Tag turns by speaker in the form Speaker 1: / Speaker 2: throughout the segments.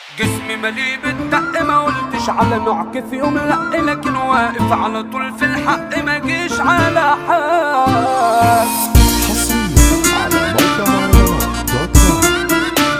Speaker 1: جسمي مليء بالدق ما قلتش على نوع كيف يوم لا لكن واقف على طول في الحق ما جيش على حال
Speaker 2: حصريا على موقع مهرجانات دوت كوم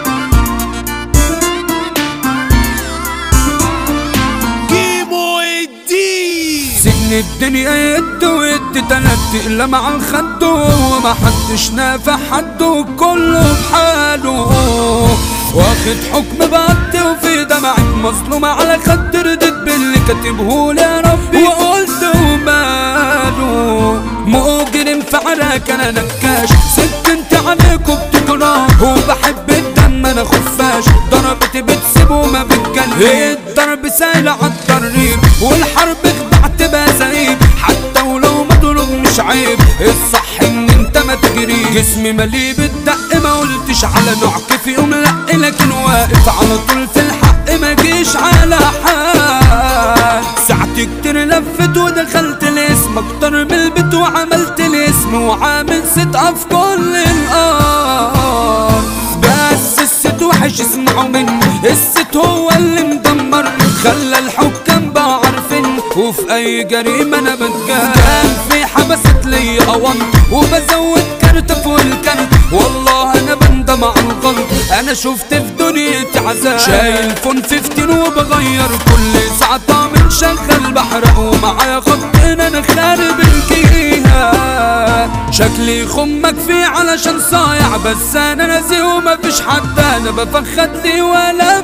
Speaker 3: كيمو الدين
Speaker 1: سجن الدنيا يد ويد تلات اقلام على الخد وما حدش نافع حد كله بحاله واخد حكم بقد وفي دمعك مظلومة على خد ردت باللي كاتبه لي يا ربي وقلت وماله مجرم في عراك انا نكاش سكنت عليكم بتكره وبحب الدم انا خفاش ضربتي بتسيب وما بتجلي الضرب سايل عالطريق والحرب خدعت بزعيم حتى ولو مضروب مش عيب الصح ان انت ما تجري جسمي مليء بالدق ما قلتش على نوع كيف يوم لا لكن واقف على طول في الحق ما جيش على حال ساعتي كتير لفت ودخلت الاسم اكتر من البيت وعملت الاسم وعامل ست في كل الارض بس الست وحش اسمعوا مني الست هو اللي مدمرني خلى الحكام بقى عارفين وفي اي جريمه انا بتجاهل كان في حبست لي اوان وبزود كارت فوق الكارت والله انا بندم على الغلط انا شفت في دنيتي عذاب شايل فون 15 وبغير كل ساعه طعم شغل بحرق ومعايا خطين انا خارب الجهه شكلي خمك فيه علشان صايع بس انا نازي ومفيش حد انا بفخد لي ولا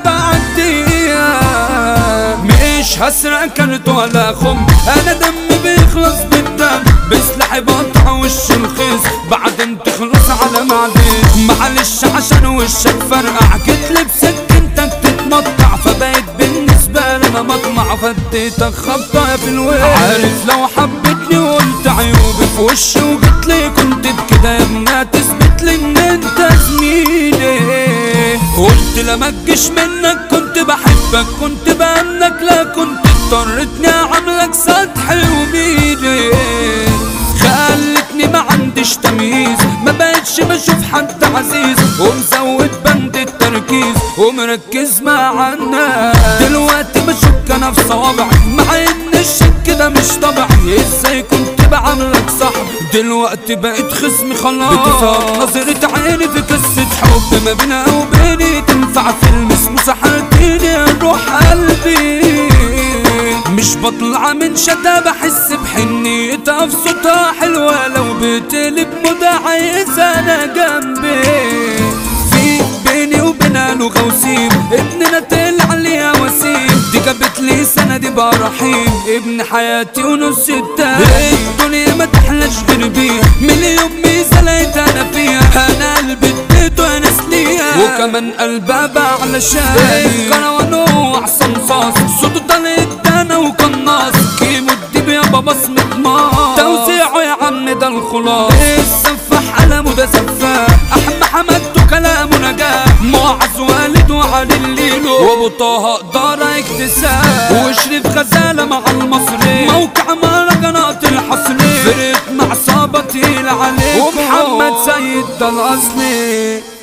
Speaker 1: بعديها مش هسرق كارت ولا خم انا دمي بيخلص بالدم بسلاحي بقطع وش الخيس بعدين تخلص على معدي معلش عشان وشك فرقع جيت بسكنتك تتمطع فبقيت بالنسبة لي انا مطمع فديتك خبطة في الويل عارف لو حبيتني وقلت عيوبي في وشي وجيت لي كنت بكده يا ابني تثبت لي ان انت زميلي قلت لما تجيش منك كنت بحبك كنت بأمنك لا كنت اضطرتني اعملك سطحي وميلي خلتني ما عنديش تمييز ما بقتش بشوف حد عزيز ومزود بند التركيز ومركز مع الناس دلوقتي بشك انا في صوابعي مع ان الشك ده مش طبيعي ازاي كنت بعملك صح دلوقتي بقيت خصمي خلاص بتفهم نظرة عيني في قصة حب ما بينها وبيني تنفع فيلم اسمه سحرتيني يا روح قلبي مش بطلع من شتا بحس بحنيتها في صوتها حلوة لو بتقلب مدى عايز انا جنبي في بيني وبينها لغة وسيم ابننا طلع ليها وسيم دي جابت لي سندي برحيم ابن حياتي ونص التاني الدنيا ما تحلاش غير بيها من يوم ميزة لقيت انا فيها انا قلبي اديته انا سليها وكمان قلبها بقى علشان كروان واحسن صاص صوته طلعت انا وقناص كيمو الديب يا بابا اسمك ما توزيعه يا عم ده الخلاص السفاح قلمه ده سفاح احمد حمدته كلامه نجاح معز والد وعلي الليل وابو طه اقدر اكتساب وشريف غزاله مع المصري موقع مهرجانات الحصري فرقة مع صابة تقيل عليكم ومحمد سيد ده الاصلي